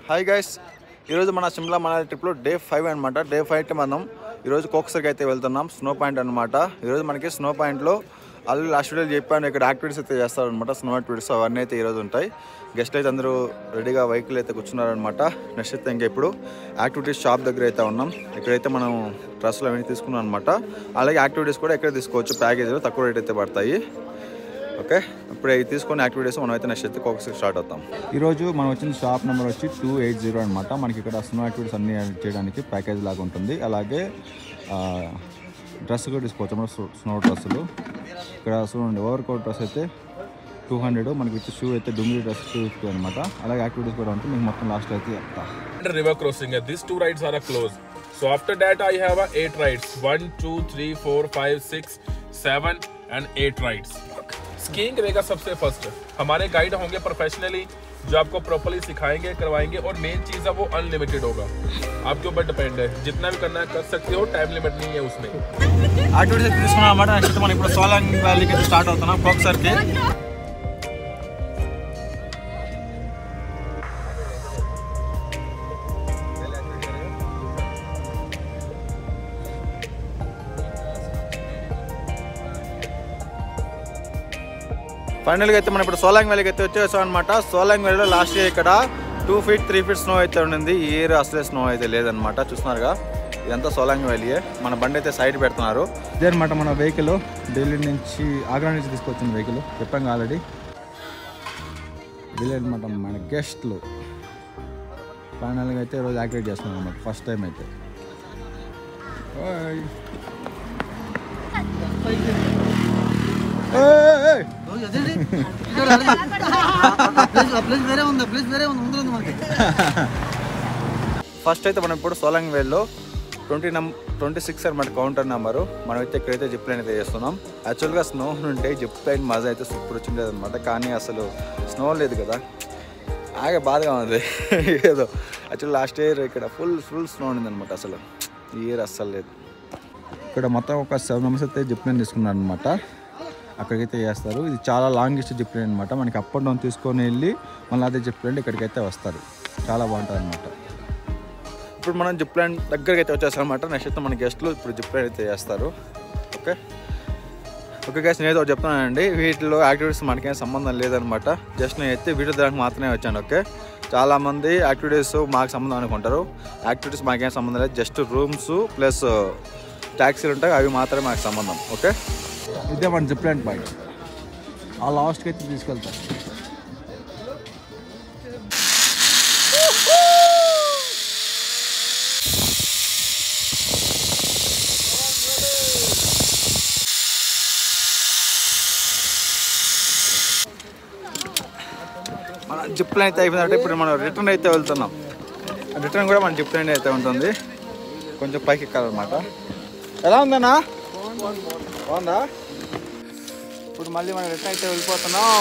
Hi guys ఈరోజు మన సిమ్లా మన ట్రిప్లో డే ఫైవ్ అనమాట డే ఫైవ్ అయితే మనం ఈరోజు కోక్సర్కి అయితే వెళ్తున్నాం స్నో పాయింట్ అనమాట ఈరోజు మనకి స్నో పాయింట్లో ఆల్రెడీ లాస్ట్ వీడియో చెప్పాను ఇక్కడ యాక్టివిటీస్ అయితే చేస్తారనమాట స్నో యాక్టివిటీస్ అవన్నీ అయితే ఈరోజు ఉంటాయి గెస్ట్ అయితే అందరూ రెడీగా వెహికల్ అయితే కూర్చున్నారనమాట నెక్స్ట్ అయితే ఇంకా ఇప్పుడు యాక్టివిటీస్ షాప్ దగ్గర అయితే ఉన్నాం ఇక్కడైతే మనం డ్రెస్సులు అవన్నీ తీసుకున్నాం అనమాట అలాగే యాక్టివిటీస్ కూడా ఇక్కడ తీసుకోవచ్చు ప్యాకేజీలో తక్కువ రేట్ అయితే పడతాయి ఓకే ఇప్పుడు ఇవి తీసుకొని యాక్టివిటీస్ మనం అయితే నెక్స్ట్ అయితే కోక్సర్కి స్టార్ట్ అవుతాం ఈరోజు మనం వచ్చిన షాప్ నెంబర్ వచ్చి టూ ఎయిట్ జీరో అనమాట మనకి ఇక్కడ స్నో యాక్టివిటీస్ అన్ని చేయడానికి ప్యాకేజ్ లాగా ఉంటుంది అలాగే డ్రెస్ కూడా తీసుకోవచ్చు మన స్నో డ్రెస్సులు ఇక్కడ చూడండి ఓవర్ కోట్ డ్రెస్ అయితే టూ హండ్రెడ్ మనకి విత్ షూ అయితే డుమ్రీ డ్రెస్ టూ ఫిఫ్టీ అనమాట అలాగే యాక్టివిటీస్ కూడా ఉంటుంది మీకు మొత్తం లాస్ట్ అయితే చెప్తా and river crossing. Uh, These two rides are a close. So after that, I have uh, eight rides. One, two, three, four, five, six, seven, and eight rides. Skiing रहेगा सबसे first हमारे guide होंगे professionally जो आपको properly सिखाएंगे करवाएंगे और main चीज़ है वो अनलिमिटेड होगा आपके ऊपर डिपेंड है जितना भी करना है कर सकते हो टाइम लिमिट नहीं है उसमें యాక్టివిటీస్ అయితే తీసుకున్నాం అనమాట నెక్స్ట్ మనం ఇప్పుడు సోలాంగ్ వ్యాలీకి అయితే స్టార్ట్ అవుతున్నాం కోక్సర్కి ఫైనల్గా అయితే మనం ఇప్పుడు సోలాంగ్ వ్యాలీకి అయితే వచ్చేసాం అనమాట సోలాంగ్ వ్యాలీలో లాస్ట్ ఇయర్ ఇక్కడ two feet three feet snow అయితే ఉండింది ఈ ఇయర్ అసలే స్నో అయితే లేదనమాట చూస్తున్నారుగా ఇదంతా సోలాంగ్ వ్యాలీయే మన బండి అయితే సైడ్ పెడుతున్నారు ఇదే అనమాట మన వెహికల్ ఢిల్లీ నుంచి ఆగ్రా నుంచి తీసుకొచ్చిన వెహికల్ చెప్పాం ఆల్రెడీ ఢిల్లీ అనమాట మన గెస్ట్లు ఫైనల్గా అయితే ఈరోజు యాక్టివేట్ చేస్తున్నాం అనమాట ఫస్ట్ టైం అయితే ఓయ్. ఏయ్, ఏయ్. ప్లేస్ వేరే ఉంది ప్లేస్ వేరే ఉంది ముందు ఉంది మనకి ఫస్ట్ అయితే మనం ఇప్పుడు సోలంగ్ వేల్లో ట్వంటీ నం ట్వంటీ సిక్స్ అనమాట కౌంటర్ నెంబరు మనం అయితే ఇక్కడైతే జిప్ లైన్ అయితే చేస్తున్నాం యాక్చువల్గా స్నో ఉంటే జిప్ లైన్ మజా అయితే సూపర్ వచ్చిండేది అనమాట కానీ అసలు స్నో లేదు కదా ఆగే బాధగా ఉంది ఏదో యాక్చువల్ లాస్ట్ ఇయర్ ఇక్కడ ఫుల్ ఫుల్ స్నో ఉంది అనమాట అసలు ఈ ఇయర్ అస్సలు లేదు ఇక్కడ మొత్తం ఒక సెవెన్ మెంబర్స్ అయితే జిప్ లైన్ తీసుకున్నారు అనమాట అక్కడికైతే చేస్తారు ఇది చాలా లాంగెస్ట్ జిప్ లైన్ అనమాట మనకి అప్ అండ్ డౌన్ తీసుకొని వెళ్ళి మళ్ళీ అదే జిప్ లైన్ ఇక్కడికైతే వస్తారు చాలా బాగుంటుంది అనమాట ఇప్పుడు మనం జిప్ లైన్ దగ్గరికి అయితే వచ్చేసాం అనమాట నెక్స్ట్ అయితే మన గెస్ట్లు ఇప్పుడు జిప్ లైన్ అయితే చేస్తారు ఓకే ఓకే గైస్ నేను ఒకటి చెప్తున్నానండి వీటిలో యాక్టివిటీస్ మనకేం సంబంధం లేదనమాట జస్ట్ నేను అయితే వీడియో దానికి మాత్రమే వచ్చాను ఓకే చాలామంది యాక్టివిటీస్ మాకు సంబంధం అనుకుంటారు యాక్టివిటీస్ మాకేం సంబంధం లేదు జస్ట్ రూమ్స్ ప్లస్ ట్యాక్సీలు ఉంటాయి అవి మాత్రమే మాకు సంబంధం ఓకే ఇదే మన జిప్ లైన్ పాయింట్ ఆ లాస్ట్కి అయితే తీసుకెళ్తాం మన జిప్ లైన్ అయితే అయిపోయిందంటే ఇప్పుడు మనం రిటర్న్ అయితే వెళ్తున్నాం రిటర్న్ కూడా మన జిప్ లైన్ అయితే ఉంటుంది కొంచెం పైకి ఎక్కాలన్నమాట ఎలా ఉందన్నా బాగుందా ఇప్పుడు మళ్ళీ మనం రిటర్న్ అయితే వెళ్ళిపోతున్నాం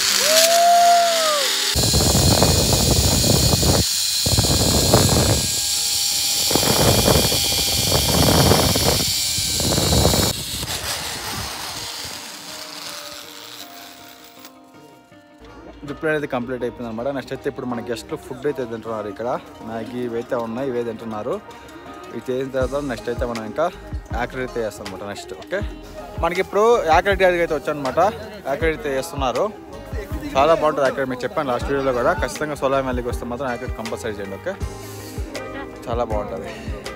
జిప్ లైన్ అయితే కంప్లీట్ అయిపోయింది అనమాట నెక్స్ట్ అయితే ఇప్పుడు మన గెస్ట్లు ఫుడ్ అయితే తింటున్నారు ఇక్కడ మ్యాగీ ఇవైతే ఉన్నాయి ఇవే తింటున్నారు ఇవి చేసిన తర్వాత నెక్స్ట్ అయితే మనం ఇంకా యాక్రెడ్ అయితే చేస్తాం అనమాట నెక్స్ట్ ఓకే మనకి ఇప్పుడు యాక్రెడ్ గారికి అయితే వచ్చానమాట యాక్రెడ్ అయితే చేస్తున్నారు చాలా బాగుంటుంది యాక్రెడ్ మీకు చెప్పాను లాస్ట్ వీడియోలో కూడా ఖచ్చితంగా సోలార్ వ్యాలీకి వస్తే మాత్రం యాక్రెడ్ కంపల్సరీ చేయండి ఓకే చాలా బాగుంటుంది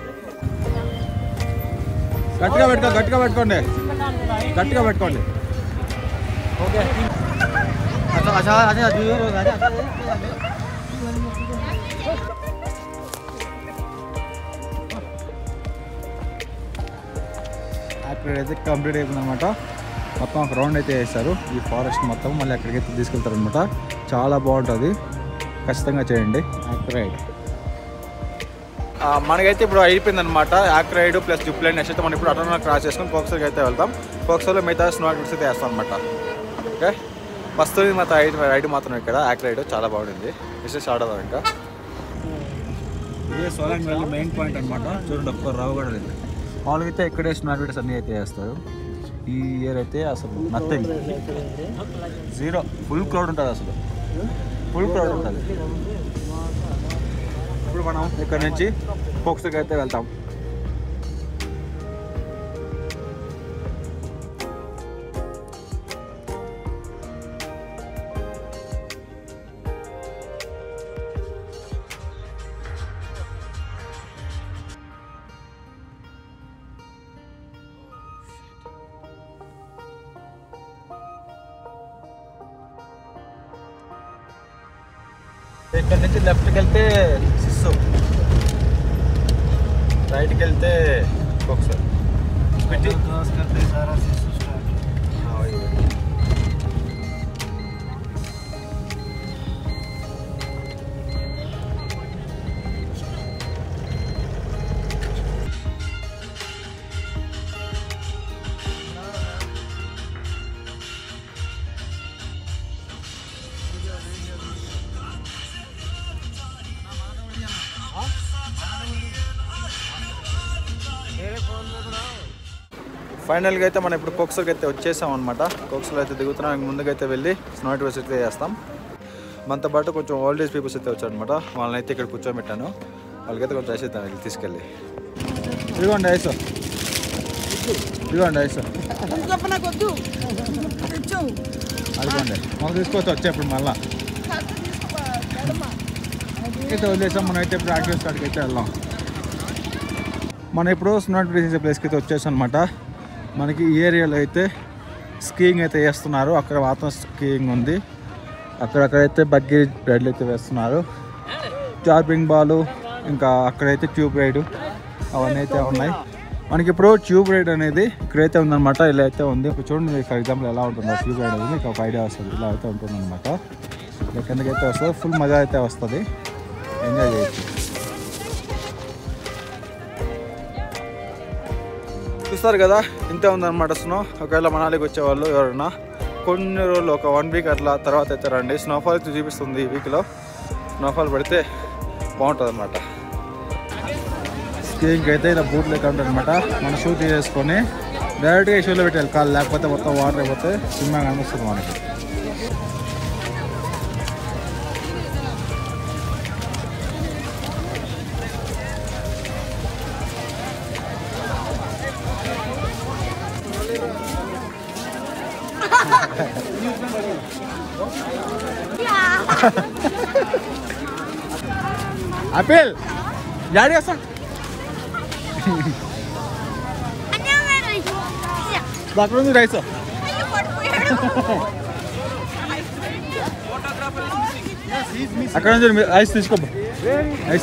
గట్టిగా పెట్టుకో గట్టిగా పెట్టుకోండి గట్టిగా పెట్టుకోండి ఓకే अच्छा अच्छा अच्छा दूर हो गया అక్కడ అయితే కంప్లీట్ అయిపోయింది అనమాట మొత్తం ఒక రౌండ్ అయితే వేస్తారు ఈ ఫారెస్ట్ మొత్తం మళ్ళీ అక్కడికైతే తీసుకెళ్తారు అనమాట చాలా బాగుంటుంది ఖచ్చితంగా చేయండి యాక్రైడ్ మనకైతే ఇప్పుడు అయిపోయింది అనమాట yak ride plus zip line next అయితే మనం ఇప్పుడు అటోనా క్రాస్ చేసుకొని కోక్సర్కి అయితే వెళ్తాం కోక్సర్లో మిగతా స్నో యాక్టివిటీస్ అయితే వేస్తాం అనమాట ఓకే ఫస్ట్ మాత్రం రైడ్ రైడ్ మాత్రం ఇక్కడ యాక్రైడ్ చాలా బాగుంది నెక్స్ట్ స్టార్ట్ అవుతాం ఇంకా ఇదే సోలాంగ్ వ్యాలీ మెయిన్ పాయింట్ అనమాట చూడండి ఒక్క రావు కూడా లేదు మామూలుగా అయితే ఇక్కడే స్నో యాక్టివిటీస్ అన్నీ అయితే చేస్తారు ఈ ఇయర్ అయితే అసలు నథింగ్ జీరో ఫుల్ క్రౌడ్ ఉంటుంది అసలు ఫుల్ క్రౌడ్ ఉంటుంది మనం ఇక్కడ నుంచి ఫోక్స్కి అయితే వెళ్తాం ఇక్కడ నుంచి లెఫ్ట్కి వెళ్తే సిస్సు రైట్కి వెళ్తే ఒకసారి పెట్టి क्रॉस करते सारा सिस्टम स्टार्ट ఫైనల్గా అయితే మనం ఇప్పుడు కోక్సర్కి అయితే వచ్చేసాం అనమాట కోక్సర్లో అయితే దిగుతున్నాం ఇంక ముందుకైతే వెళ్ళి స్నో అయితే చేస్తాం మనతో పాటు కొంచెం ఓల్డ్ ఏజ్ పీపుల్స్ అయితే వచ్చారనమాట వాళ్ళని అయితే ఇక్కడ కూర్చోబెట్టాను వాళ్ళకైతే కొంచెం ఐస్ ఇద్దాం వెళ్ళి తీసుకెళ్ళి ఇదిగోండి ఐస్ ఇదిగోండి ఐస్ అదిగోండి మనం తీసుకోవచ్చు వచ్చేప్పుడు మళ్ళా అయితే వదిలేసాం మనం అయితే ఇప్పుడు యాక్టివ్ స్టార్ట్కి అయితే వెళ్దాం మనం ఇప్పుడు స్నో చేసే ప్లేస్కి అయితే వచ్చేసాం అనమాట మనకి ఈ ఏరియాలో అయితే స్కీయింగ్ అయితే వేస్తున్నారు అక్కడ మాత్రం స్కీయింగ్ ఉంది అక్కడక్కడైతే బగ్గి రైడ్లు అయితే వేస్తున్నారు జార్పింగ్ బాలు ఇంకా అక్కడైతే ట్యూబ్ రైడ్ అవన్నీ అయితే ఉన్నాయి మనకి ఇప్పుడు ట్యూబ్ రైడ్ అనేది ఇక్కడైతే ఉందన్నమాట ఇలా అయితే ఉంది ఇప్పుడు చూడండి ఫర్ ఎగ్జాంపుల్ ఎలా ఉంటుందో ట్యూబ్ రైడ్ అనేది మీకు ఒక ఐడియా వస్తుంది ఇలా అయితే ఉంటుంది అనమాట ఇలా కిందకైతే వస్తుంది ఫుల్ మజా అయితే వస్తుంది ఎంజాయ్ చేయొచ్చు చూస్తారు కదా ఇంతే ఉందన్నమాట స్నో ఒకవేళ మనాలికి వచ్చేవాళ్ళు ఎవరైనా కొన్ని రోజులు ఒక వన్ వీక్ అట్లా తర్వాత అయితే రండి స్నోఫాల్ అయితే చూపిస్తుంది ఈ వీక్లో స్నోఫాల్ పడితే బాగుంటుంది అనమాట స్కీయింగ్ అయితే ఇలా బూట్ లెక్క ఉంటుంది అనమాట మన షూ తీసేసుకొని డైరెక్ట్గా ఈ షూలో పెట్టాలి కాలు లేకపోతే మొత్తం వాటర్ అయిపోతే సినిమా కనిపిస్తుంది మనకి ఆపిల్ డాడీ వస్తాడు అక్కడ ఉంది రైస్ అక్కడ నుంచి మీరు ఐస్ తీసుకో ఐస్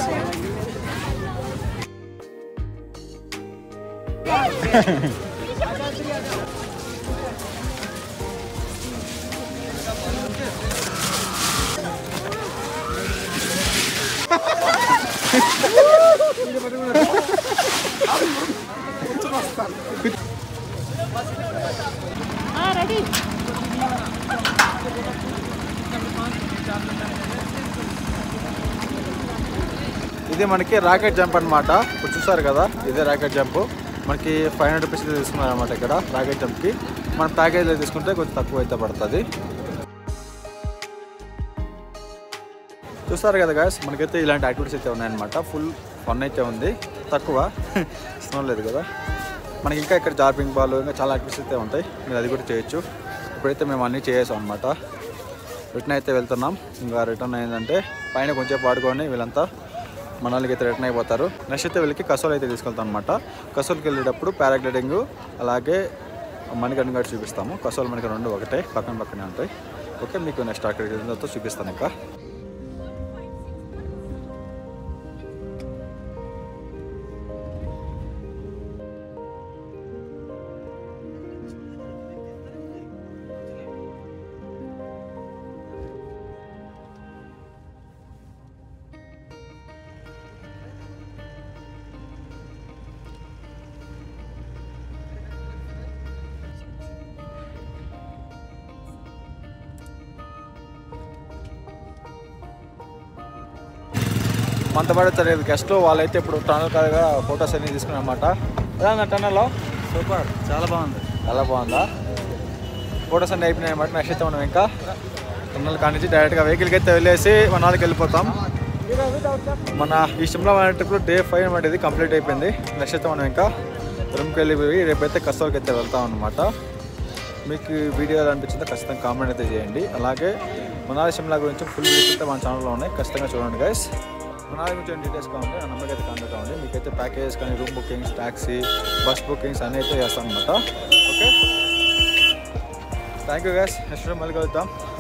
ఇది మనకి రాకెట్ జంప్ అన్నమాట ఇప్పుడు చూసారు కదా ఇదే రాకెట్ జంప్ మనకి ఫైవ్ హండ్రెడ్ రూపీస్ తీసుకున్నారు అనమాట ఇక్కడ రాకెట్ జంప్కి మన ప్యాకేజ్లో తీసుకుంటే కొంచెం తక్కువ అయితే పడుతుంది చూస్తారు కదా గాయస్ మనకైతే ఇలాంటి యాక్టివిటీస్ అయితే ఉన్నాయన్నమాట ఫుల్ ఫన్ అయితే ఉంది తక్కువ స్నో లేదు కదా మనకి ఇంకా ఇక్కడ జార్పింగ్ బాల్ ఇంకా చాలా యాక్టివిటీస్ అయితే ఉంటాయి మీరు అది కూడా చేయొచ్చు ఇప్పుడైతే మేము అన్నీ చేసాం అనమాట రిటర్న్ అయితే వెళ్తున్నాం ఇంకా రిటర్న్ అయిందంటే పైన కొంచెం పాడుకొని వీళ్ళంతా మనల్ని అయితే రిటర్న్ అయిపోతారు నెక్స్ట్ అయితే వీళ్ళకి కసోలు అయితే తీసుకెళ్తాం అనమాట కసోల్కి వెళ్ళేటప్పుడు పారాగ్లైడింగ్ అలాగే మణికర్ణ గారు చూపిస్తాము కసోలు మనకి రెండు ఒకటే పక్కన పక్కనే ఉంటాయి ఓకే మీకు నెక్స్ట్ అక్కడికి వెళ్ళిన తర్వాత చూపిస్తాను ఇంకా మనతో పాటు తెలియదు గెస్ట్లు వాళ్ళైతే ఇప్పుడు టనల్ కాడగా ఫొటోస్ అన్ని తీసుకున్నాం అనమాట ఎలా టనల్లో సూపర్ చాలా బాగుంది చాలా బాగుందా ఫొటోస్ అన్ని అయిపోయినాయి అనమాట నెక్స్ట్ అయితే మనం ఇంకా టన్నల్ కానించి డైరెక్ట్గా వెహికల్కి అయితే వెళ్ళేసి మన వాళ్ళకి వెళ్ళిపోతాం మన ఈ సిమ్లా ట్రిప్లో డే ఫైవ్ అనమాట ఇది కంప్లీట్ అయిపోయింది నెక్స్ట్ అయితే మనం ఇంకా రూమ్కి వెళ్ళిపోయి రేపైతే కస్తూర్కి అయితే వెళ్తాం అనమాట మీకు ఈ వీడియో ఎలా అనిపించిందో ఖచ్చితంగా కామెంట్ అయితే చేయండి అలాగే మనాలి సిమ్లా గురించి ఫుల్ వీడియోస్ అయితే మన ఛానల్లో ఉన్నాయి ఖచ్చితంగా చూడండి గైస్ మనాలి గురించి డీటెయిల్స్ కావాలి నా నెంబర్కి అయితే కాంటాక్ట్ అవ్వండి మీకైతే ప్యాకేజెస్ కానీ room bookings taxi bus bookings అన్నీ అయితే చేస్తాం అనమాట okay thank you guys next మళ్ళీ కలుద్దాం